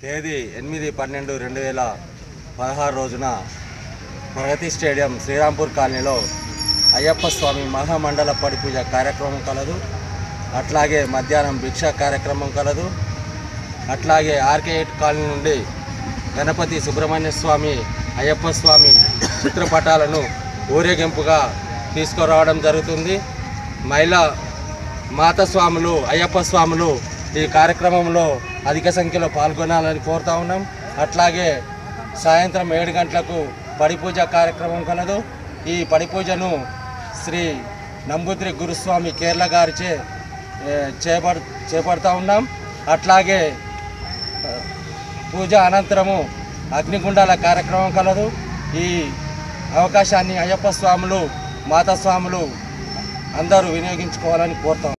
తేదీ ఎనిమిది పన్నెండు రెండు వేల పదహారు రోజున ప్రగతి స్టేడియం శ్రీరాంపూర్ కాలనీలో అయ్యప్ప స్వామి మహామండల పడి పూజ కార్యక్రమం కలదు అట్లాగే మధ్యాహ్నం భిక్ష కార్యక్రమం కలదు అట్లాగే ఆర్కే ఎయిట్ కాలనీ నుండి గణపతి సుబ్రహ్మణ్య స్వామి అయ్యప్ప స్వామి చిత్రపటాలను ఊరేగింపుగా తీసుకురావడం జరుగుతుంది మహిళా మాత స్వాములు అయ్యప్ప స్వాములు ఈ కార్యక్రమంలో అధిక సంఖ్యలో పాల్గొనాలని కోరుతా ఉన్నాం అట్లాగే సాయంత్రం ఏడు గంటలకు పడి పూజ కార్యక్రమం కలదు ఈ పడి పూజను శ్రీ నంబూద్రి గురుస్వామి కేరళ గారిచే ఏ, చేపడు చేపడతా ఉన్నాం అట్లాగే పూజ అనంతరము అగ్నిగుండాల కార్యక్రమం కలదు ఈ అవకాశాన్ని అయ్యప్ప స్వాములు మాతా స్వాములు అందరూ వినియోగించుకోవాలని కోరుతాం